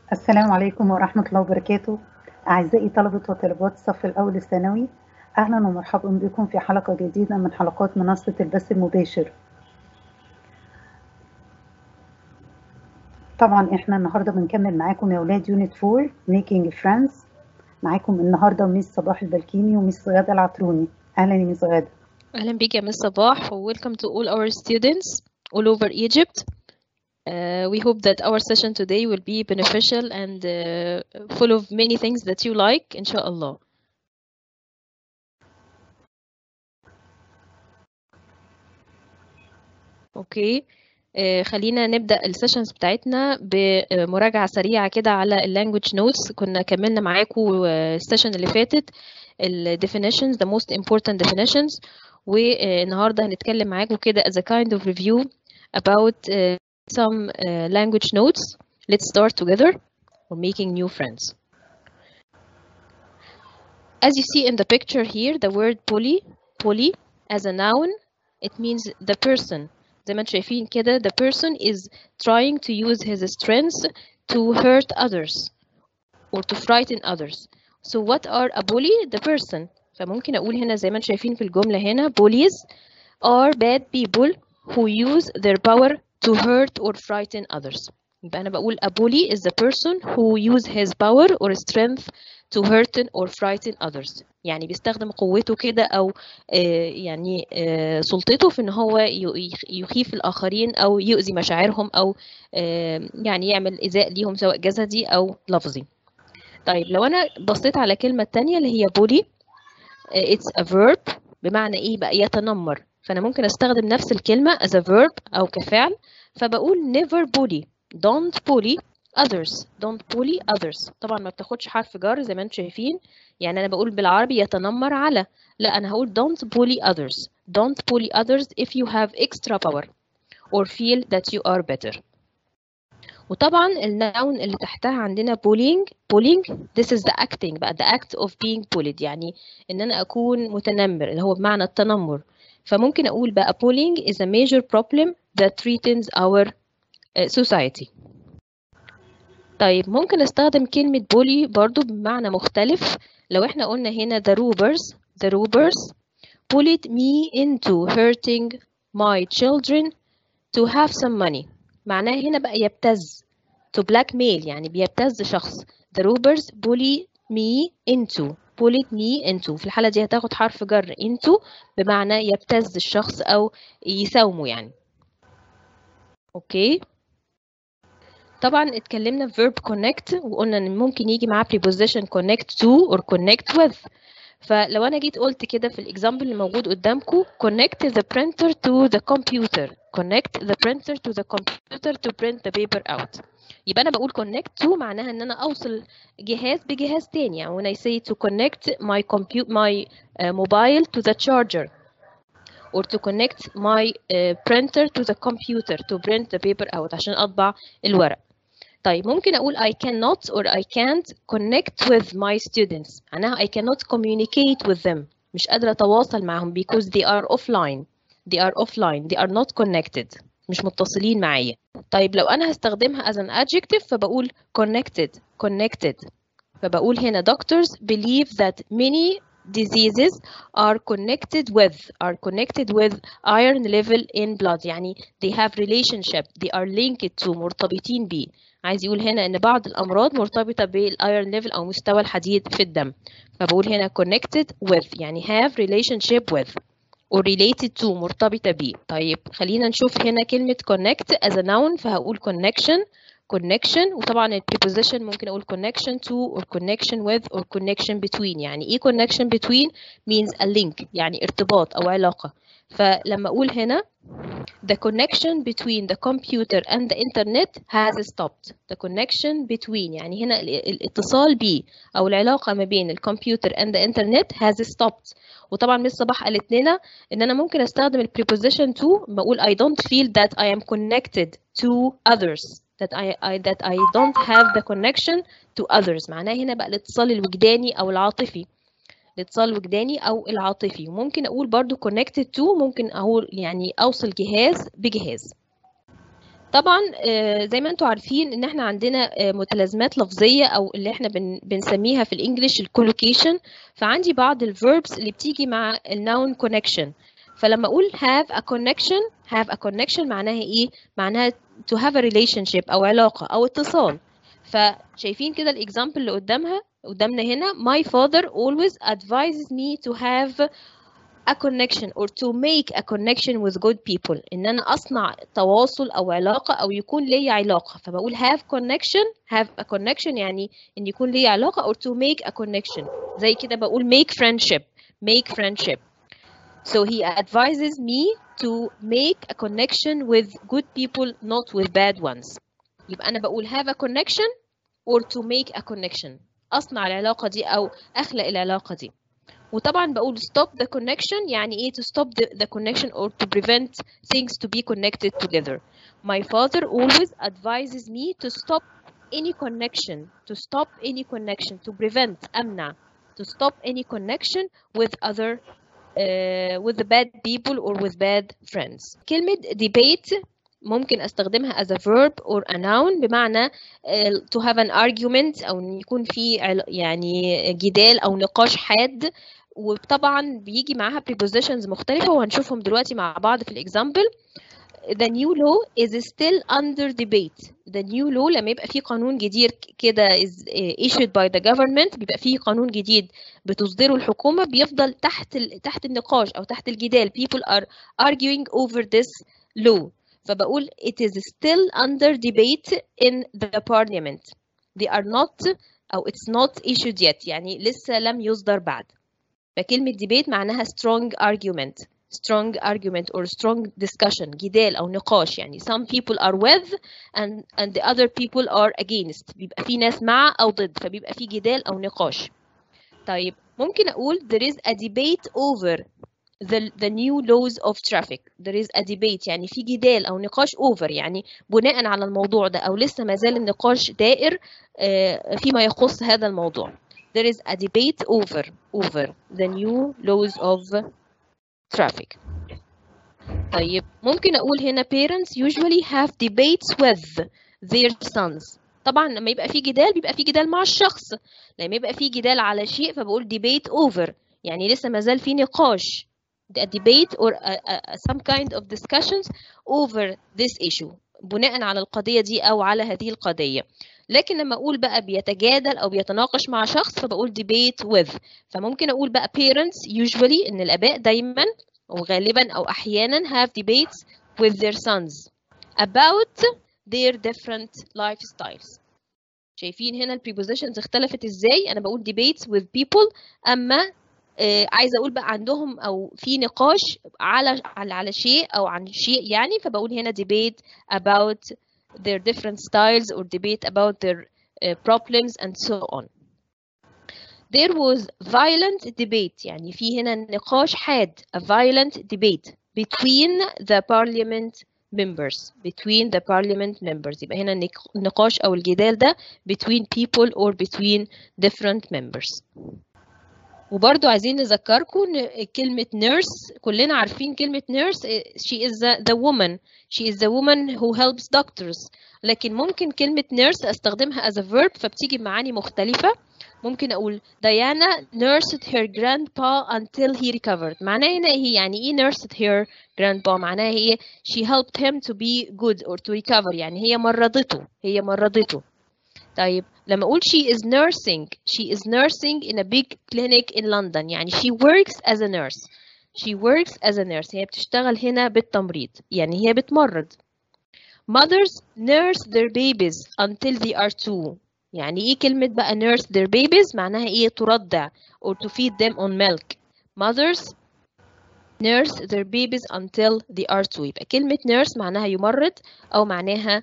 السلام عليكم ورحمة الله وبركاته أعزائي طلبة وطالبات الصف الأول الثانوي أهلا ومرحبا بكم في حلقة جديدة من حلقات منصة البث المباشر طبعا احنا النهاردة بنكمل معاكم يا أولاد يونت 4 Making Friends معاكم النهاردة ميس صباح البلكيمي وميس غادة العطروني أهلا يا ميس غادة أهلا بك يا مس صباح و welcome to all our students all over Egypt. Uh, we hope that our session today will be beneficial and uh, full of many things that you like, inshallah. اوكي آه، خلينا نبدأ السيشنز بتاعتنا بمراجعة سريعة كده على اللانجوج نوتس كنا كملنا معاكم السيشن اللي فاتت ال definitions the most important definitions والنهارده هنتكلم معاكم كده as a kind of review about uh, some uh, language notes let's start together for making new friends as you see in the picture here the word bully bully as a noun it means the person زي ما انتم شايفين كده the person is trying to use his strengths to hurt others or to frighten others so what are a bully the person فممكن أقول هنا زي ما انتم شايفين في الجملة هنا bullies are bad people who use their power to hurt or frighten others يبقى أنا بقول a bully is the person who use his power or strength to hurt or frighten others يعني بيستخدم قوته كده أو آه يعني آه سلطته في إن هو يخيف الآخرين أو يؤذي مشاعرهم أو آه يعني يعمل إيذاء ليهم سواء جسدي أو لفظي طيب لو أنا بصيت على كلمة تانية اللي هي bully it's a verb بمعنى ايه بقى يتنمر فانا ممكن استخدم نفس الكلمه as a verb او كفعل فبقول never bully don't bully others don't bully others طبعا ما بتاخدش حرف جر زي ما انتم شايفين يعني انا بقول بالعربي يتنمر على لا انا هقول don't bully others don't bully others if you have extra power or feel that you are better وطبعا النون اللي تحتها عندنا bullying bullying this is the acting بقى the act of being bullied يعني ان انا اكون متنمر اللي هو بمعنى التنمر فممكن اقول بقى bullying is a major problem that threatens our uh, society طيب ممكن استخدم كلمة bully برضو بمعنى مختلف لو احنا قلنا هنا the robbers the robbers bullied me into hurting my children to have some money معناه هنا بقى يبتز to blackmail يعني بيبتز شخص the robbers bully me into bullied me into في الحالة دي هتاخد حرف جر into بمعنى يبتز الشخص أو يساومه يعني أوكي طبعا اتكلمنا في verb connect وقلنا ان ممكن يجي معاه preposition connect to or connect with فلو انا جيت قلت كده في الاكزامبل اللي موجود قدامكم connect the printer to the computer connect the printer to the computer to print the paper out يبقى انا بقول connect to معناها ان انا اوصل جهاز بجهاز تاني يعني when I say to connect my compute my uh, mobile to the charger or to connect my uh, printer to the computer to print the paper out عشان اطبع الورق طيب ممكن أقول I cannot or I can't connect with my students معناها I cannot communicate with them مش قادرة أتواصل معهم because they are offline they are offline they are not connected مش متصلين معايا طيب لو أنا هستخدمها as an adjective فبقول connected connected فبقول هنا doctors believe that many diseases are connected with are connected with iron level in blood يعني they have relationship they are linked to مرتبطين بيه عايز يقول هنا ان بعض الامراض مرتبطه بالايرون ليفل او مستوى الحديد في الدم فبقول هنا connected with يعني have relationship with or related to مرتبطه بيه طيب خلينا نشوف هنا كلمه connect as a noun فهقول connection connection وطبعا ال preposition ممكن اقول connection to or connection with or connection between يعني ايه connection between means a link يعني ارتباط او علاقه فلما اقول هنا the connection between the computer and the internet has stopped the connection between يعني هنا الاتصال بي او العلاقه ما بين الكمبيوتر and the internet has stopped وطبعا مس صباح قالت لنا ان انا ممكن استخدم ال preposition to بقول I don't feel that I am connected to others that I, I that I don't have the connection to others معناه هنا بقى الاتصال الوجداني او العاطفي الاتصال الوجداني او العاطفي وممكن اقول برضو connected to ممكن اقول يعني اوصل جهاز بجهاز طبعا آه، زي ما انتم عارفين ان احنا عندنا آه، متلازمات لفظيه او اللي احنا بن بنسميها في الانجليش الكولوكيشن فعندي بعض الفيربس اللي بتيجي مع النون كونكشن فلما اقول have a connection have a connection معناها ايه معناها to have a relationship او علاقه او اتصال فشايفين كده الاكزامبل اللي قدامها قدامنا هنا my father always advises me to have a connection or to make a connection with good people ان انا اصنع تواصل او علاقه او يكون لي علاقه فبقول have connection have a connection يعني ان يكون لي علاقه or to make a connection زي كده بقول make friendship make friendship so he advises me to make a connection with good people not with bad ones يبقى انا بقول have a connection or to make a connection اصنع العلاقه دي او اخلق العلاقه دي وطبعا بقول stop the connection يعني ايه to stop the, the connection or to prevent things to be connected together my father always advises me to stop any connection to stop any connection to prevent امنع to stop any connection with other uh, with the bad people or with bad friends كلمة debate ممكن استخدمها as a verb or a noun بمعنى uh, to have an argument او ان يكون في عل- يعني جدال او نقاش حاد وطبعا بيجي معاها prepositions مختلفة وهنشوفهم دلوقتي مع بعض في الإكزامبل the new law is still under debate the new law لما يبقى في قانون جديد كده is issued by the government بيبقى في قانون جديد بتصدره الحكومة بيفضل تحت ال... تحت النقاش أو تحت الجدال people are arguing over this law فبقول it is still under debate in the parliament they are not أو it's not issued yet يعني لسه لم يصدر بعد فكلمة debate معناها strong argument strong argument or strong discussion جدال أو نقاش يعني some people are with and, and the other people are against بيبقى في ناس مع أو ضد فبيبقى في جدال أو نقاش طيب ممكن أقول there is a debate over the, the new laws of traffic there is a debate يعني في جدال أو نقاش over يعني بناء على الموضوع ده أو لسه ما زال النقاش دائر آه، فيما يخص هذا الموضوع there is a debate over over the new laws of traffic طيب ممكن أقول هنا parents usually have debates with their sons طبعا لما يبقى في جدال بيبقى في جدال مع الشخص لما يبقى في جدال على شيء فبقول debate over يعني لسه ما زال في نقاش a debate or a, a, some kind of discussions over this issue بناء على القضية دي أو على هذه القضية لكن لما أقول بقى بيتجادل أو بيتناقش مع شخص فبقول debate with فممكن أقول بقى parents usually إن الآباء دايما وغالبا أو أحيانا have debates with their sons about their different lifestyles شايفين هنا البريبوزيشنز اختلفت ازاي انا بقول debates with people اما آه عايزه اقول بقى عندهم او في نقاش على على على شيء او عن شيء يعني فبقول هنا debate about their different styles or debate about their uh, problems and so on there was violent debate يعني في هنا نقاش حاد a violent debate between the parliament members between the parliament members يبقى هنا النقاش أو الجدال ده between people or between different members وبرضو عايزين نذكركم ان كلمة nurse كلنا عارفين كلمة nurse she is the, the woman she is the woman who helps doctors لكن ممكن كلمة nurse استخدمها as a verb فبتيجي بمعاني مختلفة ممكن أقول ديانا nursed her grandpa until he recovered معناها هنا هي يعني إيه nursed her grandpa معناها هي she helped him to be good or to recover يعني هي مرضته هي مرضته طيب لما أقول she is nursing she is nursing in a big clinic in London يعني she works as a nurse she works as a nurse هي بتشتغل هنا بالتمريض يعني هي بتمرض mothers nurse their babies until they are two يعني ايه كلمة بقى nurse their babies معناها ايه ترضع or to feed them on milk mothers nurse their babies until they are two يبقى كلمة nurse معناها يمرض أو معناها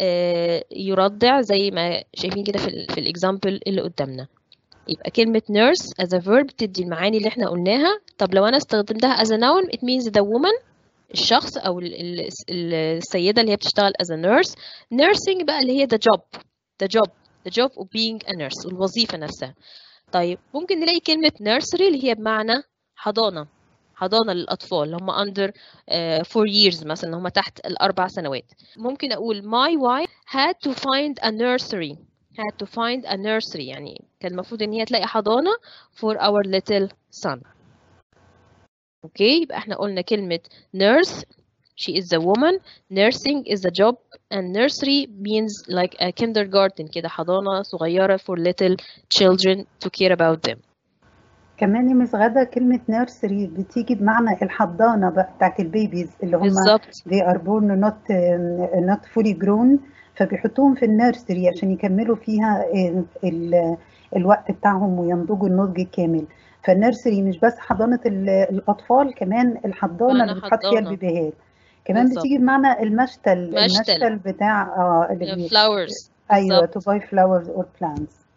يرضع زي ما شايفين كده في في الاكزامبل اللي قدامنا يبقى كلمة nurse as a verb تدي المعاني اللي احنا قلناها طب لو أنا استخدمتها as a noun it means the woman الشخص أو السيدة اللي هي بتشتغل as a nurse nursing بقى اللي هي the job the job the job of being a nurse الوظيفة نفسها طيب ممكن نلاقي كلمة nursery اللي هي بمعنى حضانة حضانة للأطفال اللي هم under uh, four years مثلا اللي هم تحت الأربع سنوات ممكن أقول my wife had to find a nursery had to find a nursery يعني كان المفروض إن هي تلاقي حضانة for our little son اوكي يبقى احنا قلنا كلمة nurse she is the woman nursing is the job and nursery means like a kindergarten كده حضانة صغيرة for little children to care about them كمان يا مس غدا كلمة نيرسري بتيجي بمعنى الحضانة بقى بتاعت البيبيز اللي هم بالظبط they are born not not fully grown فبيحطوهم في النيرسري عشان يكملوا فيها ال- ال- الوقت بتاعهم وينضجوا النضج الكامل فالنيرسري مش بس حضانة ال- الأطفال كمان الحضانة معنى اللي بتحط فيها حضانة. البيبيهات كمان بالظبط. بتيجي بمعنى المشتل مشتل. المشتل بتاع اه اللي بي... flowers ايوه بالظبط. to buy flowers or plants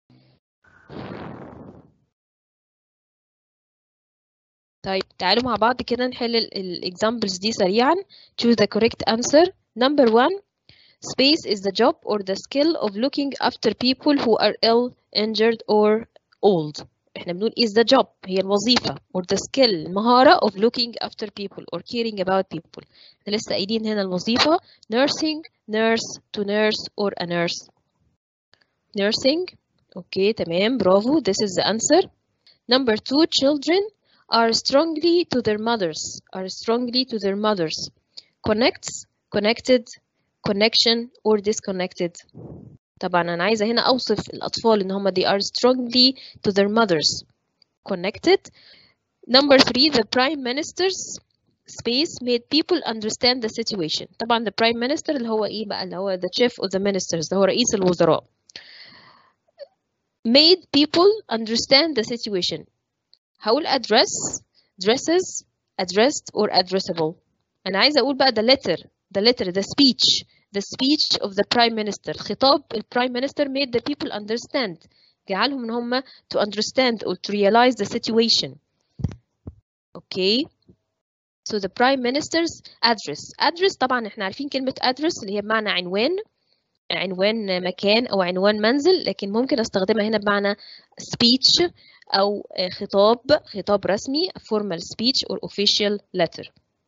طيب تعالوا مع بعض كده نحل الاكزامبلز دي سريعا choose the correct answer number one space is the job or the skill of looking after people who are ill injured or old احنا بنقول is the job هي الوظيفة or the skill المهارة of looking after people or caring about people احنا لسه قايلين هنا الوظيفة nursing nurse to nurse or a nurse nursing اوكي تمام برافو this is the answer number two children are strongly to their mothers are strongly to their mothers connects connected connection or disconnected طبعا انا عايزه هنا اوصف الاطفال ان هم they are strongly to their mothers connected number three the prime minister's space made people understand the situation طبعا the prime minister اللي هو ايه بقى اللي هو the chief of the ministers اللي هو رئيس الوزراء made people understand the situation هقول address dresses addressed or addressable انا عايزه اقول بقى the letter the letter the speech the speech of the prime minister خطاب ال prime minister made the people understand جعلهم ان هم to understand or to realize the situation okay so the prime minister's address address طبعا احنا عارفين كلمة address اللي هي بمعنى عنوان عنوان مكان او عنوان منزل لكن ممكن استخدمها هنا بمعنى speech او خطاب خطاب رسمي formal speech or official letter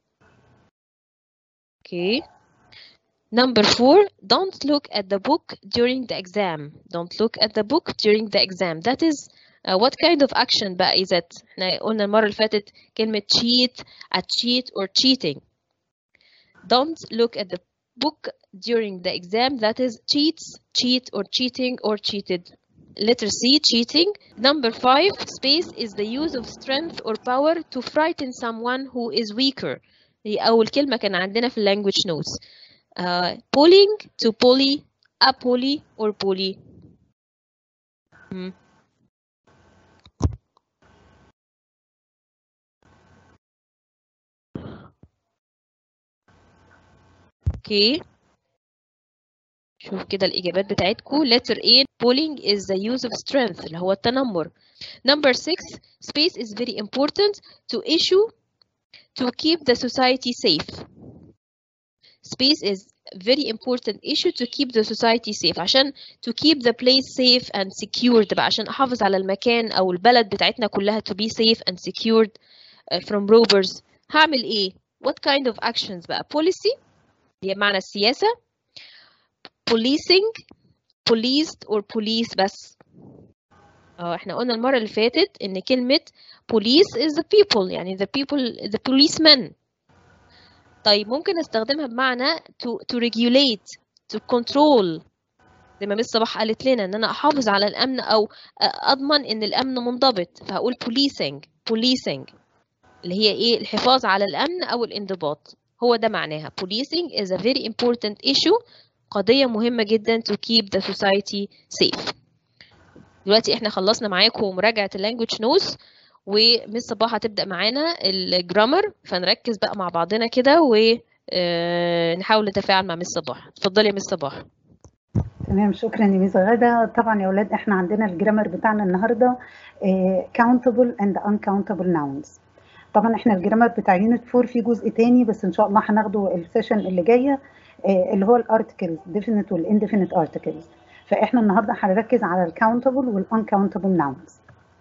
okay number four don't look at the book during the exam don't look at the book during the exam that is uh, what kind of action بقى is it احنا قلنا المرة اللي فاتت كلمة cheat a cheat or cheating don't look at the book during the exam that is cheats cheat or cheating or cheated letter C cheating number five space is the use of strength or power to frighten someone who is weaker هي أول كلمة كان عندنا في language notes uh, bullying to bully a bully or bully hmm. okay شوف كده الإجابات بتاعتكم letter A bullying is the use of strength اللي هو التنمر number six space is very important to issue to keep the society safe space is very important issue to keep the society safe عشان to keep the place safe and secured بقى عشان أحافظ على المكان أو البلد بتاعتنا كلها to be safe and secured uh, from robbers هعمل إيه what kind of actions بقى policy هي معنى السياسة policing policed or police بس اه احنا قلنا المرة اللي فاتت ان كلمة police is the people يعني the people the policemen طيب ممكن استخدمها بمعنى to, to regulate to control زي ما مس صباح قالت لنا ان انا احافظ على الامن او اضمن ان الامن منضبط فهقول policing policing اللي هي ايه الحفاظ على الامن او الانضباط هو ده معناها policing is a very important issue قضية مهمة جدا to keep the society safe دلوقتي احنا خلصنا معاكم مراجعة اللانجوج نوز ومس صباح هتبدأ معانا الجرامر فنركز بقى مع بعضنا كده ونحاول نتفاعل مع مس صباح اتفضلي يا مس صباح تمام شكرا يا ميس غدا طبعا يا اولاد احنا عندنا الجرامر بتاعنا النهارده countable and uncountable nouns طبعا احنا الجرامر بتاع يونت 4 في جزء تاني بس ان شاء الله هناخده السيشن اللي جايه اللي هو الارتكلز definite والانديفينيت articles فاحنا النهارده هنركز على الكاونتبل والانكاونتبل nouns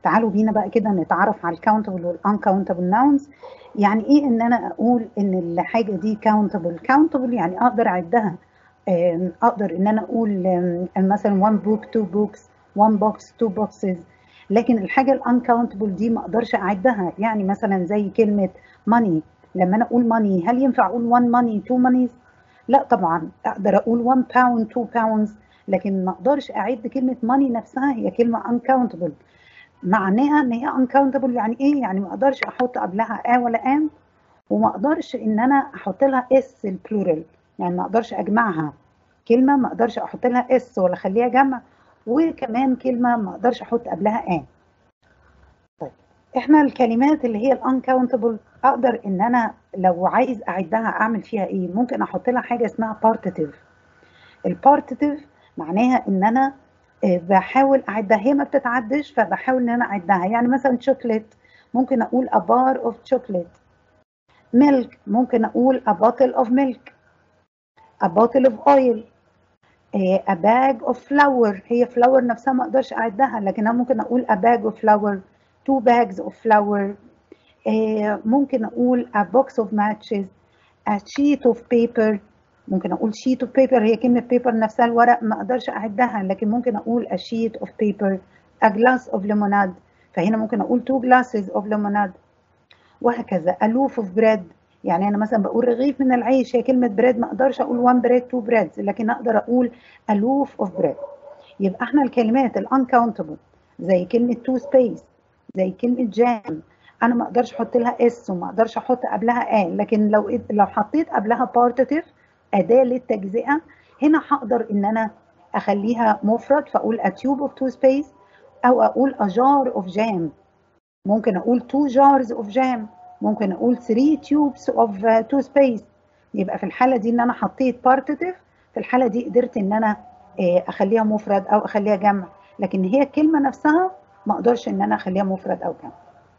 تعالوا بينا بقى كده نتعرف على الكاونتبل والانكاونتبل ناونز يعني ايه ان انا اقول ان الحاجه دي كاونتبل كاونتبل يعني اقدر اعدها اقدر ان انا اقول مثلا 1 بوك 2 بوكس 1 بوكس 2 بوكسز لكن الحاجه الانكاونتبل دي ما اقدرش اعدها يعني مثلا زي كلمه ماني لما انا اقول ماني هل ينفع اقول 1 ماني 2 مانيز لا طبعا اقدر اقول 1 باوند 2 باوندز لكن ما اقدرش اعد كلمه ماني نفسها هي كلمه uncountable معناها ان هي uncountable يعني ايه يعني ما اقدرش احط قبلها ا ولا ان وما اقدرش ان انا احط لها اس البلورال يعني ما اقدرش اجمعها كلمه ما اقدرش احط لها اس ولا اخليها جمع وكمان كلمه ما اقدرش احط قبلها ان طيب احنا الكلمات اللي هي الانكاونتبل اقدر ان انا لو عايز اعدها اعمل فيها ايه ممكن احط لها حاجه اسمها بارتيتيف البارتيتيف معناها ان انا بحاول اعدها هي ما بتتعدش فبحاول ان انا اعدها يعني مثلا شوكليت ممكن اقول a bar of chocolate milk ممكن اقول a bottle of milk a bottle of oil a bag of flour هي flour نفسها ما اقدرش اعدها لكن انا ممكن اقول a bag of flour two bags of flour ممكن اقول a box of matches a sheet of paper ممكن اقول sheet of paper هي كلمه paper نفسها الورق ما اقدرش اعدها لكن ممكن اقول a sheet of paper a glass of lemonade فهنا ممكن اقول two glasses of lemonade وهكذا a loaf of bread يعني انا مثلا بقول رغيف من العيش هي كلمه bread ما اقدرش اقول one bread two breads لكن اقدر اقول a loaf of bread يبقى احنا الكلمات الانكاونتبل زي كلمه two space زي كلمه jam انا ما اقدرش احط لها اس وما اقدرش احط قبلها ان لكن لو لو حطيت قبلها بارتيتيف اداه للتجزئه هنا هقدر ان انا اخليها مفرد فاقول a tube of toothpaste او اقول a jar of jam ممكن اقول two jars of jam ممكن اقول three tubes of uh, toothpaste يبقى في الحاله دي ان انا حطيت بارتيتيف في الحاله دي قدرت ان انا اخليها مفرد او اخليها جمع لكن هي الكلمه نفسها ما اقدرش ان انا اخليها مفرد او جمع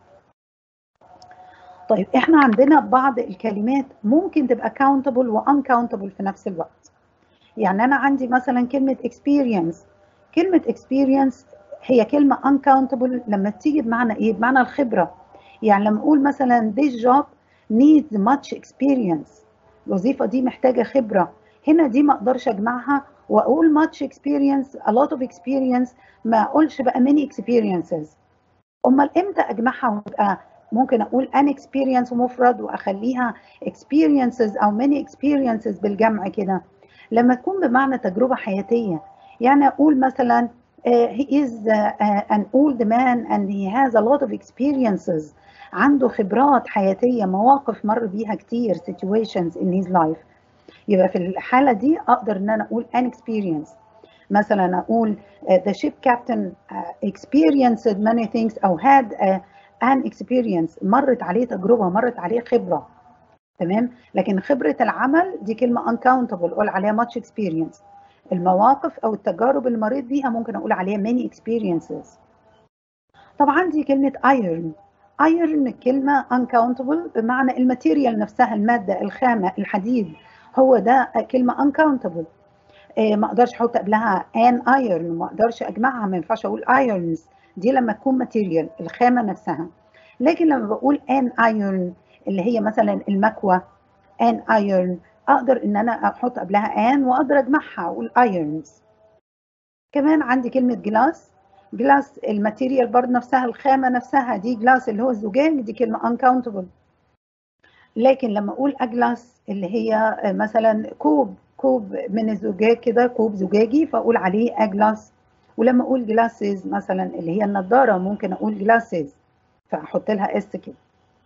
طيب احنا عندنا بعض الكلمات ممكن تبقى countable و uncountable في نفس الوقت يعني انا عندي مثلا كلمة experience كلمة experience هي كلمة uncountable لما تيجي بمعنى ايه بمعنى الخبرة يعني لما اقول مثلا this job needs much experience الوظيفة دي محتاجة خبرة هنا دي ما اقدرش اجمعها واقول much experience a lot of experience ما اقولش بقى many experiences امال امتى اجمعها وتبقى ممكن اقول an experience مفرد واخليها experiences او many experiences بالجمع كده لما تكون بمعنى تجربه حياتيه يعني اقول مثلا uh, he is uh, an old man and he has a lot of experiences عنده خبرات حياتيه مواقف مر بيها كتير situations in his life يبقى في الحاله دي اقدر ان انا اقول an experience مثلا اقول uh, the ship captain uh, experienced many things او had a an experience مرت عليه تجربة مرت عليه خبرة تمام لكن خبرة العمل دي كلمة uncountable قول عليها much experience المواقف أو التجارب اللي مريت بيها ممكن أقول عليها many experiences طبعا دي كلمة iron iron كلمة uncountable بمعنى الماتيريال نفسها المادة الخامة الحديد هو ده كلمة uncountable إيه ما اقدرش احط قبلها an iron ما اقدرش اجمعها ما ينفعش اقول irons دي لما تكون ماتيريال الخامه نفسها لكن لما بقول ان ايرون اللي هي مثلا المكوى ان ايرون اقدر ان انا احط قبلها ان واقدر اجمعها اقول ايرونز كمان عندي كلمه جلاس جلاس الماتيريال برضه نفسها الخامه نفسها دي جلاس اللي هو الزجاج دي كلمه انكاونتبل لكن لما اقول اجلاس اللي هي مثلا كوب كوب من الزجاج كده كوب زجاجي فاقول عليه اجلاس ولما اقول جلاسز مثلا اللي هي النضاره ممكن اقول جلاسز فاحط لها اس كده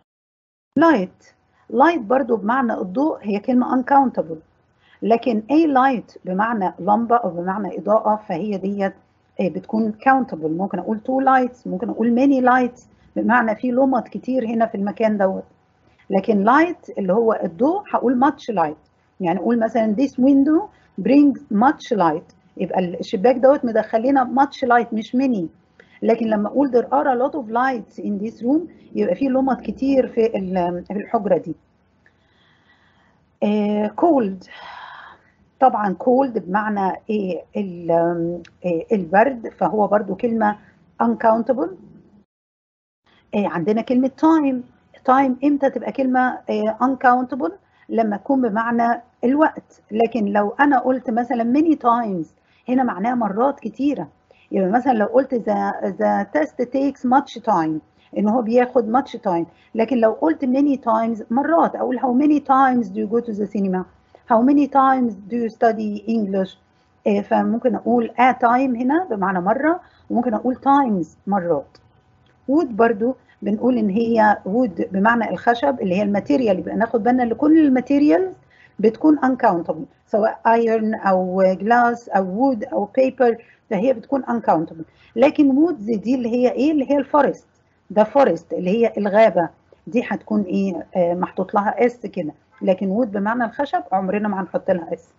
لايت لايت برضو بمعنى الضوء هي كلمه uncountable لكن اي لايت بمعنى لمبه او بمعنى اضاءه فهي ديت بتكون countable ممكن اقول two lights ممكن اقول many lights بمعنى في لمط كتير هنا في المكان دوت لكن light اللي هو الضوء هقول much light يعني اقول مثلا this window brings much light يبقى الشباك دوت مدخلينا much light مش many لكن لما اقول there are a lot of lights in this room يبقى في لمط كتير في في الحجره دي. uh, cold طبعا cold بمعنى ايه البرد فهو برضو كلمه uncountable آه عندنا كلمه تايم تايم امتى تبقى كلمه آه uncountable لما تكون بمعنى الوقت لكن لو انا قلت مثلا many times هنا معناها مرات كتيره يبقى مثلا لو قلت the, the test takes much time ان هو بياخد much time لكن لو قلت many times مرات اقول how many times do you go to the cinema how many times do you study English آه فممكن اقول a time هنا بمعنى مره وممكن اقول times مرات wood برضو بنقول ان هي wood بمعنى الخشب اللي هي الماتيريال يبقى ناخد بالنا ان كل الماتيريالز بتكون uncountable سواء iron او glass او wood او paper فهي بتكون uncountable لكن woods دي اللي هي ايه اللي هي الفورست ده فورست اللي هي الغابه دي هتكون ايه آه محطوط لها اس كده لكن وود بمعنى الخشب عمرنا ما هنحط لها اس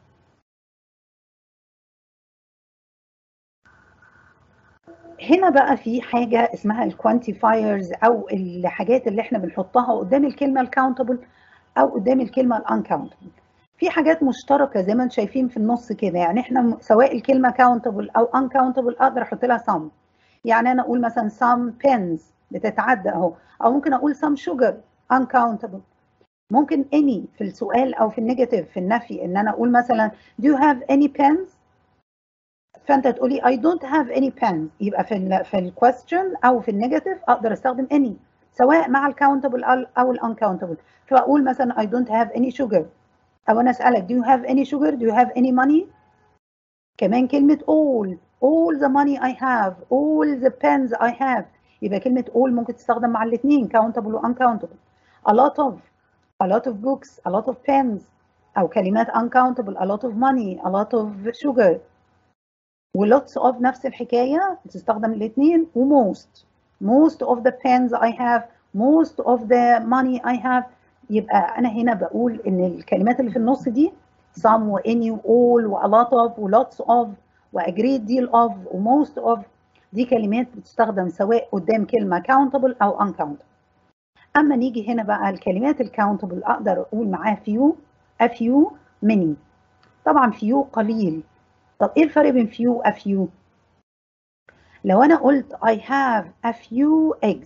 هنا بقى في حاجه اسمها الكوانتيفايرز او الحاجات اللي احنا بنحطها قدام الكلمه الكاونتبل او قدام الكلمه الانكاونتبل في حاجات مشتركه زي ما انتم شايفين في النص كده يعني احنا سواء الكلمه كاونتبل او انكاونتبل اقدر احط لها some يعني انا اقول مثلا some pens بتتعدى اهو او ممكن اقول some sugar uncountable ممكن any في السؤال او في النيجاتيف في النفي ان انا اقول مثلا do you have any pens فانت تقولي I don't have any pens يبقى في ال في الكويستشن او في النيجاتيف اقدر استخدم any سواء مع الكاونتبل او الانكاونتبل فاقول مثلا I don't have any sugar او انا اسالك do you have any sugar do you have any money كمان كلمه all all the money I have all the pens I have يبقى كلمه all ممكن تستخدم مع الاثنين countable و uncountable a lot of a lot of books a lot of pens او كلمات uncountable a lot of money a lot of sugar و lots of نفس الحكايه بتستخدم الاثنين و most most of the pens I have most of the money I have يبقى انا هنا بقول ان الكلمات اللي في النص دي some و any و all و a lot of و lots of و a great deal of و most of دي كلمات بتستخدم سواء قدام كلمه countable او uncountable اما نيجي هنا بقى الكلمات الكاونتبل اقدر اقول معاها few a few many طبعا few قليل طب ايه الفرق بين few و a few لو انا قلت I have a few eggs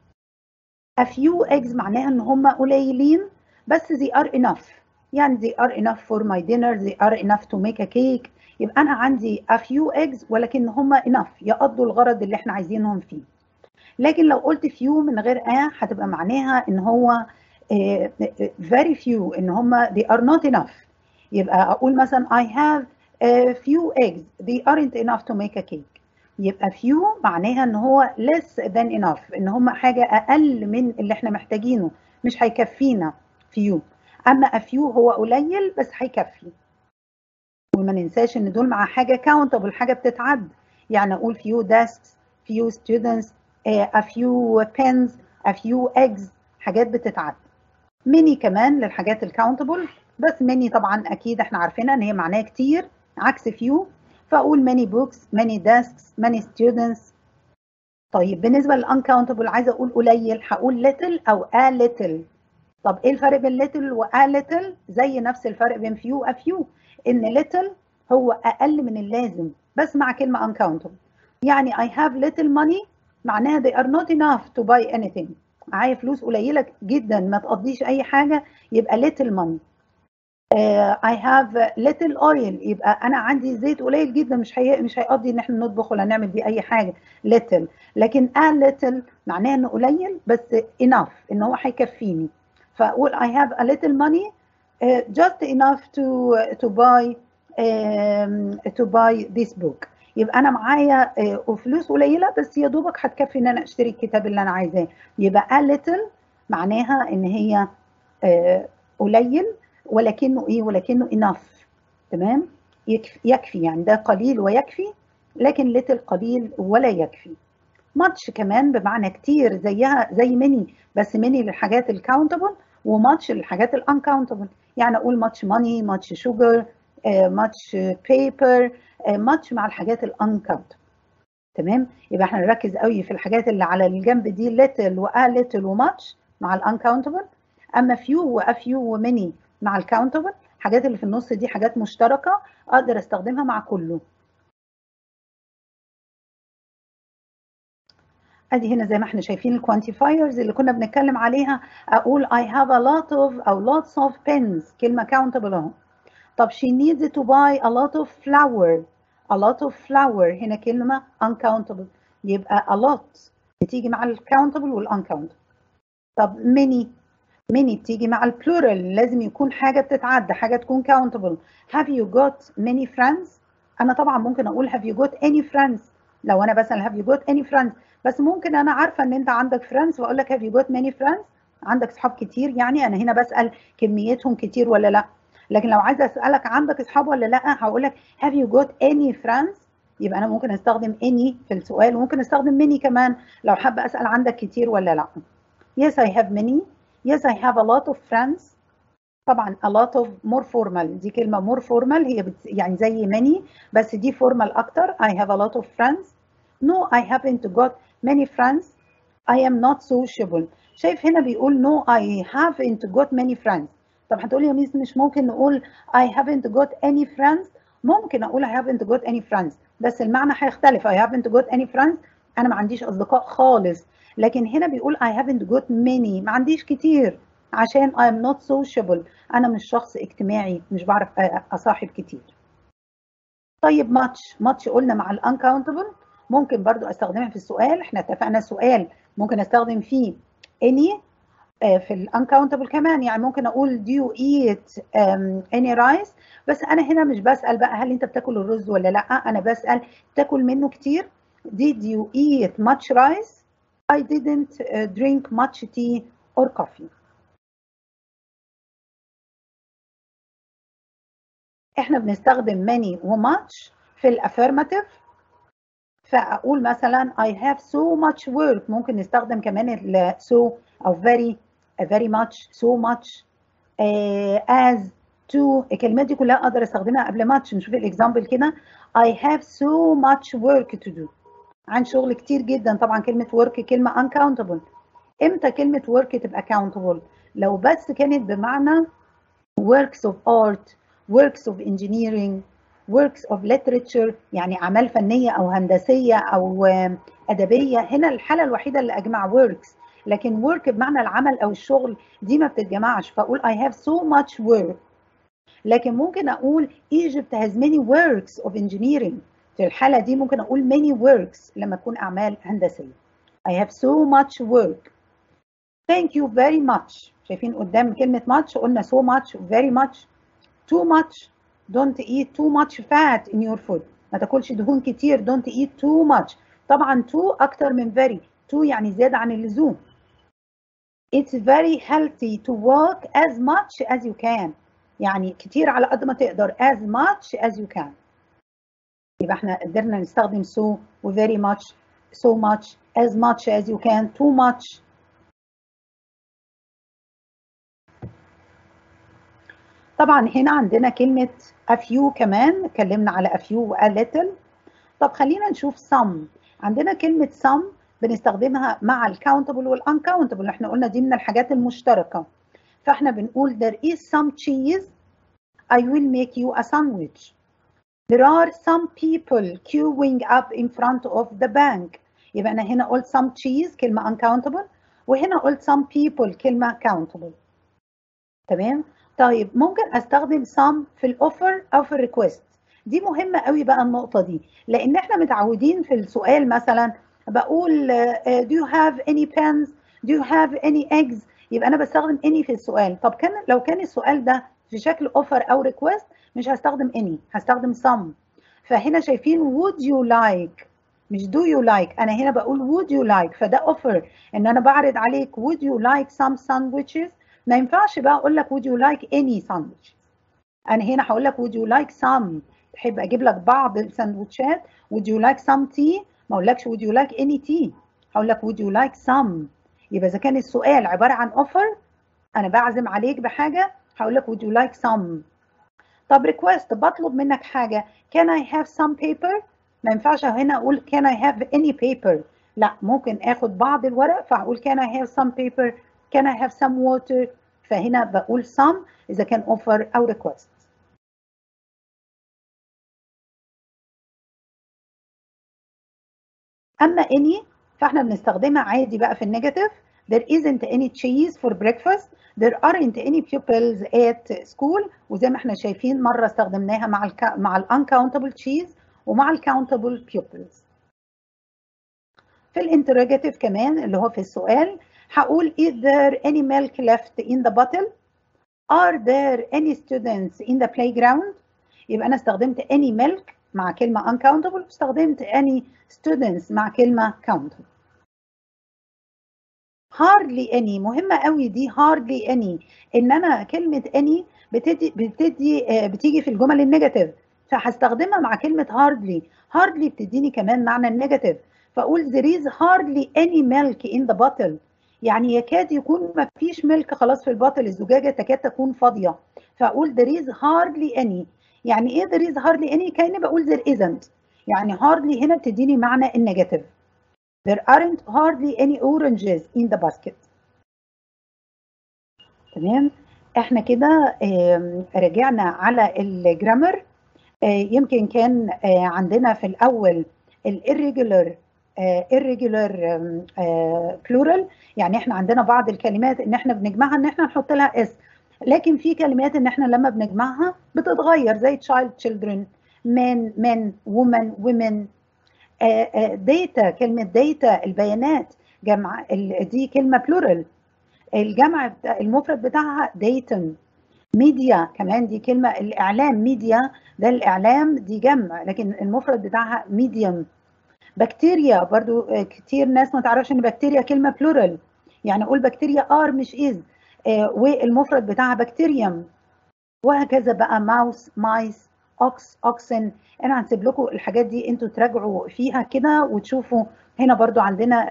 a few eggs معناها ان هم قليلين بس they are enough يعني they are enough for my dinner they are enough to make a cake يبقى انا عندي a few eggs ولكن هم enough يقضوا الغرض اللي احنا عايزينهم فيه لكن لو قلت few من غير a هتبقى معناها ان هو very few ان هم they are not enough يبقى اقول مثلا I have a few eggs they aren't enough to make a cake يبقى few معناها ان هو less than enough ان هم حاجة اقل من اللي احنا محتاجينه مش هيكفينا few اما a few هو قليل بس هيكفي وما ننساش ان دول مع حاجة countable حاجة بتتعد يعني اقول few desks few students a few pens a few eggs حاجات بتتعد many كمان للحاجات الكاونتبل بس many طبعا اكيد احنا عارفينها ان هي معناها كتير عكس few فاقول many books many desks many students طيب بالنسبه للانكاونتبل عايزه اقول قليل هقول little او a little طب ايه الفرق بين little و a little زي نفس الفرق بين few و a few ان little هو اقل من اللازم بس مع كلمه uncountable يعني I have little money معناها they are not enough to buy anything معايا فلوس قليله جدا ما تقضيش اي حاجه يبقى little money uh, I have little oil يبقى انا عندي زيت قليل جدا مش هي مش هيقضي ان احنا نطبخ ولا نعمل بيه اي حاجه little لكن a little معناها انه قليل بس enough ان هو هيكفيني فاقول I have a little money uh, just enough to to buy um, to buy this book يبقى انا معايا uh, فلوس قليله بس يا دوبك هتكفي ان انا اشتري الكتاب اللي انا عايزاه يبقى a little معناها ان هي uh, قليل ولكنه ايه ولكنه enough تمام يكفي, يكفي يعني ده قليل ويكفي لكن little قليل ولا يكفي much كمان بمعنى كتير زيها زي many بس many للحاجات الكاونتبل وmuch للحاجات الانكاونتبل يعني اقول much money much sugar uh, much paper uh, much مع الحاجات الانكاونتبل تمام يبقى احنا نركز قوي في الحاجات اللي على الجنب دي little و a little و much مع الانكاونتبل اما few و a few و many مع الكاونتبل الحاجات اللي في النص دي حاجات مشتركه اقدر استخدمها مع كله ادي هنا زي ما احنا شايفين الكوانتيفايرز اللي كنا بنتكلم عليها اقول I have a lot of او lots of pens كلمه countable اهو طب she needs to buy a lot of flour a lot of flour هنا كلمه uncountable يبقى a lot بتيجي مع الكاونتبل والuncountable طب many many بتيجي مع البلورال لازم يكون حاجه بتتعدى حاجه تكون countable have you got many friends انا طبعا ممكن اقول have you got any friends لو انا بسال have you got any friends بس ممكن انا عارفه ان انت عندك friends واقول لك have you got many friends عندك اصحاب كتير يعني انا هنا بسال كميتهم كتير ولا لا لكن لو عايزه اسالك عندك اصحاب ولا لا هقول لك have you got any friends يبقى انا ممكن استخدم any في السؤال وممكن استخدم many كمان لو حابه اسال عندك كتير ولا لا yes I have many yes I have a lot of friends طبعا a lot of more formal دي كلمه more formal هي بت يعني زي many بس دي formal اكتر I have a lot of friends no I haven't got many friends I am not sociable شايف هنا بيقول no I haven't got many friends طب هتقولي يا ميس مش ممكن نقول I haven't got any friends ممكن اقول I haven't got any friends بس المعنى هيختلف I haven't got any friends انا ما عنديش اصدقاء خالص لكن هنا بيقول I haven't got many ما عنديش كتير عشان I am not sociable انا مش شخص اجتماعي مش بعرف اصاحب كتير طيب much much قلنا مع uncountable ممكن برضو استخدمها في السؤال احنا اتفقنا السؤال ممكن استخدم فيه any في الانكاونتبل كمان يعني ممكن اقول do you eat um, any rice بس انا هنا مش بسال بقى هل انت بتاكل الرز ولا لا انا بسال بتاكل منه كتير did you eat much rice I didn't uh, drink much tea or coffee احنا بنستخدم many و much في الافيرماتيف فاقول مثلا I have so much work ممكن نستخدم كمان ال so او very very much so much uh, as to الكلمات دي كلها اقدر استخدمها قبل much نشوف الاكزامبل كده I have so much work to do عن شغل كتير جدا طبعا كلمة work كلمة uncountable امتى كلمة work تبقى countable لو بس كانت بمعنى works of art works of engineering works of literature يعني أعمال فنية أو هندسية أو أدبية هنا الحالة الوحيدة اللي أجمع works لكن work بمعنى العمل أو الشغل دي ما بتتجمعش فأقول I have so much work لكن ممكن أقول Egypt has many works of engineering في الحالة دي ممكن أقول many works لما تكون أعمال هندسية I have so much work thank you very much شايفين قدام كلمة much قلنا so much very much too much don't eat too much fat in your food ما تاكلش دهون كتير don't eat too much طبعا too أكتر من very too يعني زيادة عن اللزوم it's very healthy to walk as much as you can يعني كتير على قد ما تقدر as much as you can يبقى احنا قدرنا نستخدم so و very much so much as much as you can too much طبعا هنا عندنا كلمة a few كمان اتكلمنا على a few و a little طب خلينا نشوف some عندنا كلمة some بنستخدمها مع الكاونتبل والuncountable احنا قلنا دي من الحاجات المشتركة فاحنا بنقول there is some cheese I will make you a sandwich There are some people queuing up in front of the bank. يبقى أنا هنا قلت some cheese كلمة uncountable وهنا قلت some people كلمة countable. تمام؟ طيب ممكن أستخدم some في الأوفر أو في الريكوست. دي مهمة قوي بقى النقطة دي لأن إحنا متعودين في السؤال مثلا بقول uh, do you have any pens؟ do you have any eggs؟ يبقى أنا بستخدم any في السؤال. طب كان لو كان السؤال ده في شكل اوفر أو ريكوست مش هستخدم any هستخدم some فهنا شايفين would you like مش do you like انا هنا بقول would you like فده offer ان انا بعرض عليك would you like some sandwiches ما ينفعش بقى اقول لك would you like any sandwich انا هنا هقول لك would you like some تحب اجيب لك بعض السندوتشات would you like some tea ما اقولكش would you like any tea هقول لك would you like some يبقى اذا كان السؤال عباره عن offer انا بعزم عليك بحاجه هقول لك would you like some طب ريكوست بطلب منك حاجه can I have some paper ما ينفعش هنا اقول can I have any paper لا ممكن اخد بعض الورق فهقول can I have some paper can I have some water فهنا بقول some اذا كان offer او request اما any فاحنا بنستخدمها عادي بقى في النيجاتيف there isn't any cheese for breakfast there aren't any pupils at school وزي ما احنا شايفين مره استخدمناها مع ال مع ال uncountable cheese ومع ال countable pupils في الانتروجاتيف كمان اللي هو في السؤال هقول is there any milk left in the bottle are there any students in the playground يبقى انا استخدمت any milk مع كلمه uncountable واستخدمت any students مع كلمه countable hardly any مهمه قوي دي hardly any ان انا كلمه any بتدي بتدي بتيجي في الجمل النيجاتيف فهستخدمها مع كلمه hardly hardly بتديني كمان معنى النيجاتيف فاقول there is hardly any milk in the bottle يعني يكاد يكون ما فيش ملك خلاص في الباطل الزجاجه تكاد تكون فاضيه فاقول there is hardly any يعني ايه there is hardly any كاني بقول there isn't يعني hardly هنا بتديني معنى النيجاتيف there aren't hardly any oranges in the basket تمام احنا كده رجعنا على الجرامر يمكن كان عندنا في الاول الirregular irregular plural يعني احنا عندنا بعض الكلمات ان احنا بنجمعها ان احنا نحط لها اس لكن في كلمات ان احنا لما بنجمعها بتتغير زي child children men men woman women data كلمة data البيانات جمع دي كلمة plural الجمع المفرد بتاعها datum ميديا كمان دي كلمة الإعلام ميديا ده الإعلام دي جمع لكن المفرد بتاعها medium بكتيريا برضو كتير ناس ما تعرفش ان بكتيريا كلمه بلورال يعني اقول بكتيريا ار مش از والمفرد بتاعها بكتيريوم وهكذا بقى ماوس مايس اوكس اوكسن انا هسيب لكم الحاجات دي انتوا تراجعوا فيها كده وتشوفوا هنا برضو عندنا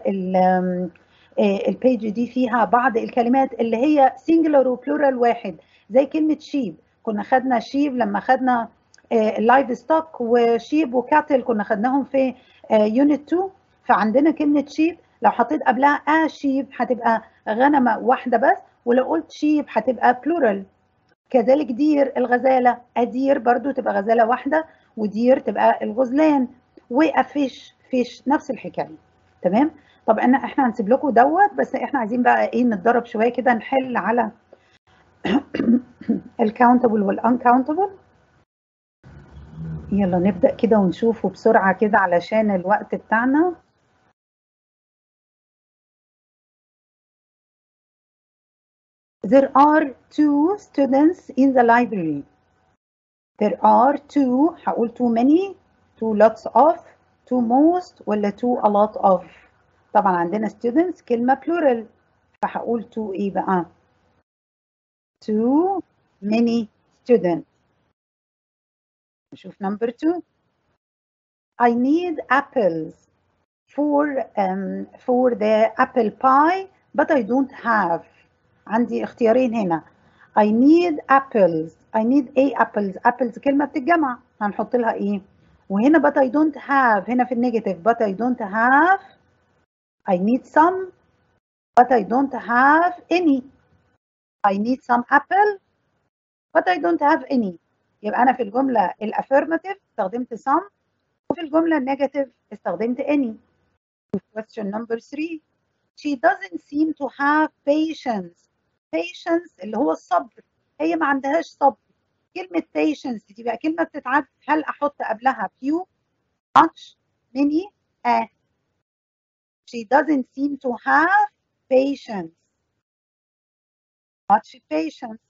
البيج دي فيها بعض الكلمات اللي هي سنجلر وبلورال واحد زي كلمه شيب كنا خدنا شيب لما خدنا اللايف ستوك وشيب وكاتل كنا خدناهم في يونت 2 فعندنا كلمه شيب لو حطيت قبلها ا شيب هتبقى غنمه واحده بس ولو قلت شيب هتبقى بلورال كذلك دير الغزاله ادير برضو تبقى غزاله واحده ودير تبقى الغزلان وافيش فيش نفس الحكايه تمام طب انا احنا هنسيب لكم دوت بس احنا عايزين بقى ايه نتدرب شويه كده نحل على الكاونتبل والانكاونتبل يلا نبدأ كده ونشوفه بسرعة كده علشان الوقت بتاعنا There are two students in the library. There are two هقول too many, two lots of, two most ولا two a lot of. طبعا عندنا students كلمة plural فهقول two ايه بقى؟ Too many students. نشوف number two. I need apples for um, for the apple pie but I don't have. عندي اختيارين هنا. I need apples. I need a apples. apples كلمة بتتجمع. هنحط لها ايه؟ وهنا but I don't have. هنا في النيجاتيف but I don't have. I need some but I don't have any. I need some apple but I don't have any. يبقى أنا في الجملة الأفيرماتيف استخدمت some وفي الجملة النيجاتيف استخدمت any. Question number three. She doesn't seem to have patience. Patience اللي هو الصبر. هي ما عندهاش صبر. كلمة patience دي بقى كلمة بتتعد هل أحط قبلها few, much, many, a. She doesn't seem to have patience. Much patience.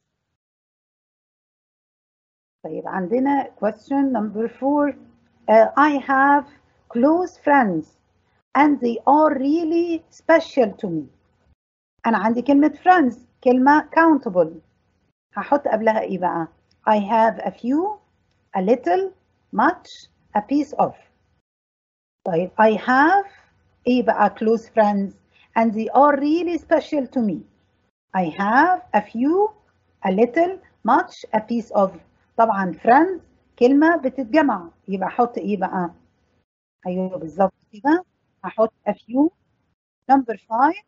طيب عندنا question number four. Uh, I have close friends and they are really special to me. أنا عندي كلمة friends كلمة countable. هحط قبلها إيه بقى؟ I have a few, a little, much, a piece of. طيب I have إيه بقى close friends and they are really special to me. I have a few, a little, much, a piece of. طبعا friends كلمة بتتجمع يبقى أحط إيه بقى؟ أيوه بالظبط كده هحط a few. Number five.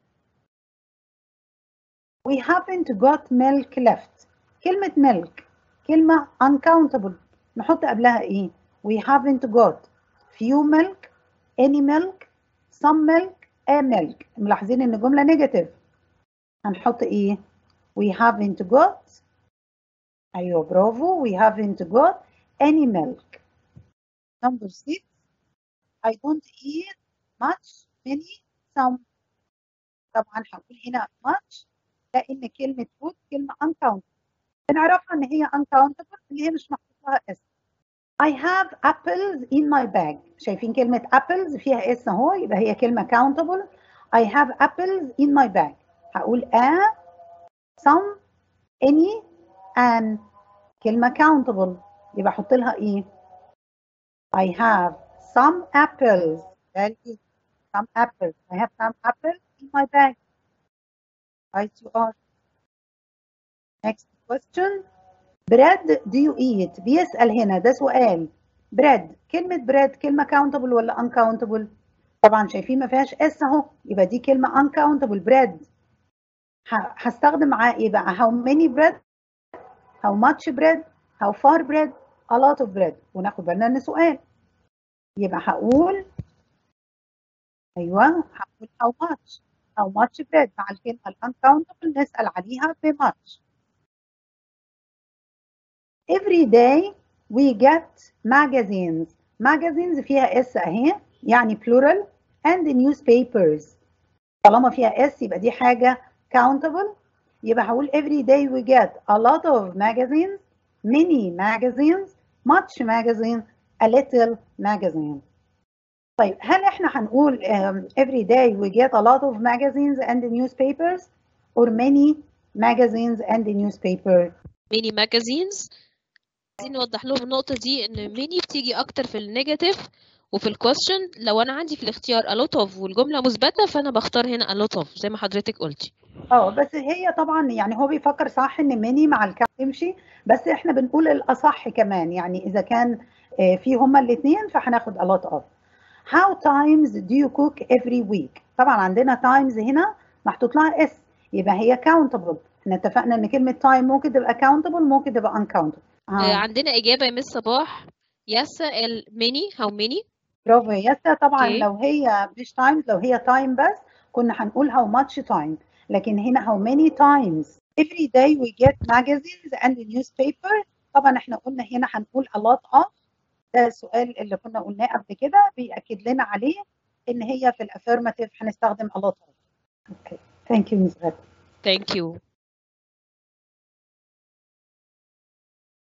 We haven't got milk left. كلمة milk كلمة uncountable نحط قبلها إيه؟ We haven't got few milk, any milk, some milk, a milk ملاحظين ان الجمله نيجاتيف هنحط ايه we haven't got ايوه برافو we haven't got any milk number six I don't eat much many some طبعا هقول هنا much لان كلمه food كلمه uncountable بنعرفها ان هي uncountable ان هي مش محطوط لها اسم I have apples in my bag شايفين كلمة apples فيها اسم اهو يبقى هي كلمة countable I have apples in my bag هقول a some any an كلمة countable يبقى احط لها ايه I have some apples very good some apples I have some apples in my bag right you are next question bread do you eat بيسأل هنا ده سؤال bread كلمة bread كلمة countable ولا uncountable طبعا شايفين ما فيهاش اس اهو يبقى دي كلمة uncountable bread هستخدم معاه ايه بقى how many bread how much bread how far bread a lot of bread وناخد بالنا ان سؤال يبقى هقول ايوه هقول how much how much bread مع الكلمة uncountable نسأل عليها ب much every day we get magazines magazines فيها اس اهي يعني plural and newspapers طالما فيها اس يبقى دي حاجة countable يبقى هقول every day we get a lot of magazines many magazines much magazine a little magazine طيب هل احنا هنقول um, every day we get a lot of magazines and newspapers or many magazines and newspapers many magazines عايزين نوضح لهم النقطة دي إن ميني بتيجي أكتر في النيجاتيف وفي الكويستشن لو أنا عندي في الاختيار a lot of والجملة مثبتة فأنا بختار هنا a lot of زي ما حضرتك قلتي. اه بس هي طبعا يعني هو بيفكر صح إن ميني مع الكام تمشي بس إحنا بنقول الأصح كمان يعني إذا كان في هما الاثنين فهناخد a lot of. How times do you cook every week؟ طبعا عندنا times هنا محطوط لها اس يبقى هي countable. احنا اتفقنا إن كلمة time ممكن تبقى countable ممكن تبقى uncountable. آه. عندنا إجابة يا مس صباح ياسا الميني هاو ميني برافو يا ياسا طبعا Okay. لو هي مش times لو هي time بس كنا هنقول how much time لكن هنا how many times every day we get magazines and newspaper طبعا احنا قلنا هنا هنقول a lot of ده السؤال اللي كنا قلناه قبل كده بيأكد لنا عليه ان هي في الافirmative هنستخدم a lot of. Okay. Thank you Ms. غادة. Thank you